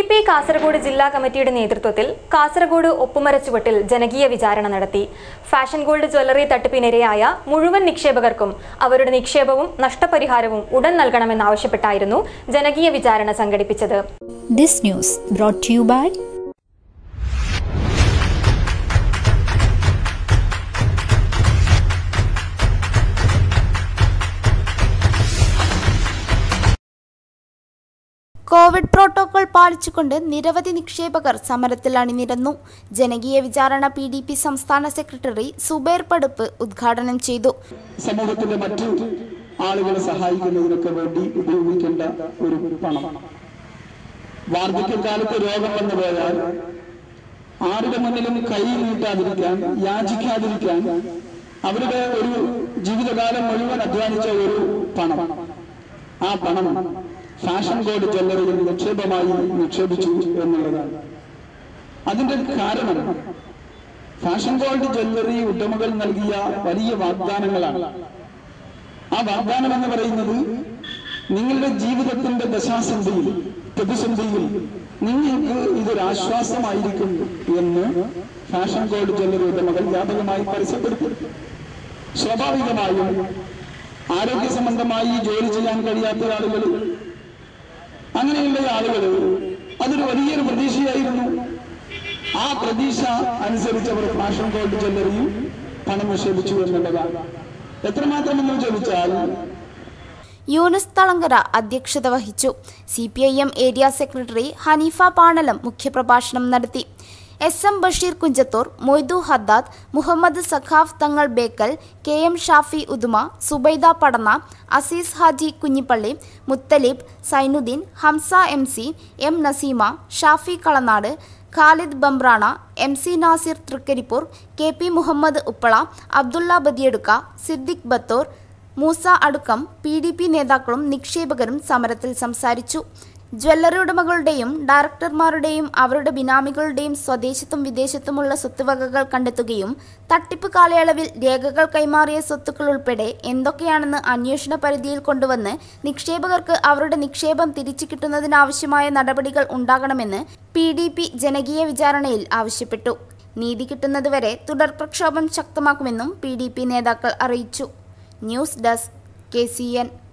P Kasaragod ജില്ലാ കമ്മിറ്റിയുടെ നേതൃത്വത്തിൽ കാസർഗോഡ് ഒപ്പുമരച്ചുവട്ടിൽ ജനകീയ വിചാരണ നടത്തി ഫാഷൻ ഗോൾഡ് ജ്വല്ലറി തട്ടിപ്പിനിരയായ മുഴുവൻ നിക്ഷേപകർക്കും അവരുടെ നിക്ഷേപവും നഷ്ടപരിഹാരവും ഉടൻ നൽകണമെന്നാവശ്യപ്പെട്ടായിരുന്നു ജനകീയ വിചാരണ സംഘടിപ്പിച്ചത് This news brought to you by covid protocol പാലിച്ചുകൊണ്ട് നിരവധി നിക്ഷേപകർ സമരത്തിൽ അണിനിരന്നു ജനകീയ വിചാരണ പി ഡി പി സംസ്ഥാന സെക്രട്ടറി സുബൈർ പടുപ്പ് ഉദ്ഘാടനം ചെയ്തു സമൂഹത്തിന്റെ മറ്റു ആളുകളെ സഹായിക്കുന്നതിനൊക്കെ വേണ്ടി ഉപയോഗിക്കേണ്ട ഒരു പണം വാർദ്ധക്യകാലത്ത് രോഗം വന്നു പോയാൽ ആരുടെ മുന്നിലും കൈ നീട്ടാതിരിക്കാൻ യാചിക്കാതിരിക്കാൻ അവരുടെ ഒരു ജീവിതകാലം മുഴുവൻ അധ്വാനിച്ച ഒരു പണം ആ പണം ഫാഷൻ ഗോൾഡ് ജ്വല്ലറിയിൽ നിക്ഷേപമായി നിക്ഷേപിച്ചു എന്നുള്ളതാണ് അതിന്റെ കാരണം ഫാഷൻ ഗോൾഡ് ജ്വല്ലറി ഉടമകൾ നൽകിയ വലിയ വാഗ്ദാനങ്ങളാണ് ആ വാഗ്ദാനം എന്ന് പറയുന്നത് നിങ്ങളുടെ ജീവിതത്തിന്റെ ദശാസന്ധിയിൽ പ്രതിസന്ധിയിൽ നിങ്ങൾക്ക് ഇതൊരു ആശ്വാസമായിരിക്കും എന്ന് ഫാഷൻ ഗോൾഡ് ജ്വല്ലറി ഉടമകൾ വ്യാപകമായി പരസ്യപ്പെടുത്തി സ്വാഭാവികമായും ആരോഗ്യ സംബന്ധമായി ജോലി ചെയ്യാൻ കഴിയാത്ത ആളുകൾ അങ്ങനെയുള്ള ആളുകൾ അതൊരു വലിയൊരു പ്രതീക്ഷയായിരുന്നു ആ പ്രതീക്ഷ അനുസരിച്ച് അവർ ഫാഷൻ ഗോൾഡ് ജ്വല്ലറിയും പണം നിക്ഷേപിച്ചു എന്നുള്ളതാണ് എത്രമാത്രമെന്ന് ചോദിച്ചാൽ യൂനുസ് തളങ്കര അധ്യക്ഷത വഹിച്ചു C P I M area secretary Hanifa Panalam മുഖ്യപ്രഭാഷണം നടത്തി S M Basheer Kunjathur Moidu Haddad Muhammad Saqaf Thangal Bekal K M Shafi Uduma Zubaida Padanna Aziz Haji Kunhippalli Muthalib Zainuddin Hamza M C M Naseema Shafi Kalanad Khalid Bambrana M C Nasir Thrikaripur K P Muhammad Uppala Abdulla Badiyadka Siddique Bathor Moosa Adukkam P D P നേതാക്കളും നിക്ഷേപകരും സമരത്തിൽ സംസാരിച്ചു ജ്വല്ലറി ഉടമകളുടെയും ഡയറക്ടർമാരുടെയും അവരുടെ ബിനാമികളുടെയും സ്വദേശത്തും വിദേശത്തുമുള്ള സ്വത്തുവകകൾ കണ്ടെത്തുകയും തട്ടിപ്പ് കാലയളവിൽ രേഖകൾ കൈമാറിയ സ്വത്തുക്കൾ ഉൾപ്പെടെ എന്തൊക്കെയാണെന്ന് അന്വേഷണ പരിധിയിൽ കൊണ്ടുവന്ന് നിക്ഷേപകർക്ക് അവരുടെ നിക്ഷേപം തിരിച്ചു കിട്ടുന്നതിനാവശ്യമായ നടപടികൾ ഉണ്ടാകണമെന്ന് പി ഡി പി ജനകീയ വിചാരണയിൽ ആവശ്യപ്പെട്ടു നീതി കിട്ടുന്നതുവരെ തുടർ പ്രക്ഷോഭം ശക്തമാക്കുമെന്നും പി ഡി പി നേതാക്കൾ അറിയിച്ചു news desk K C N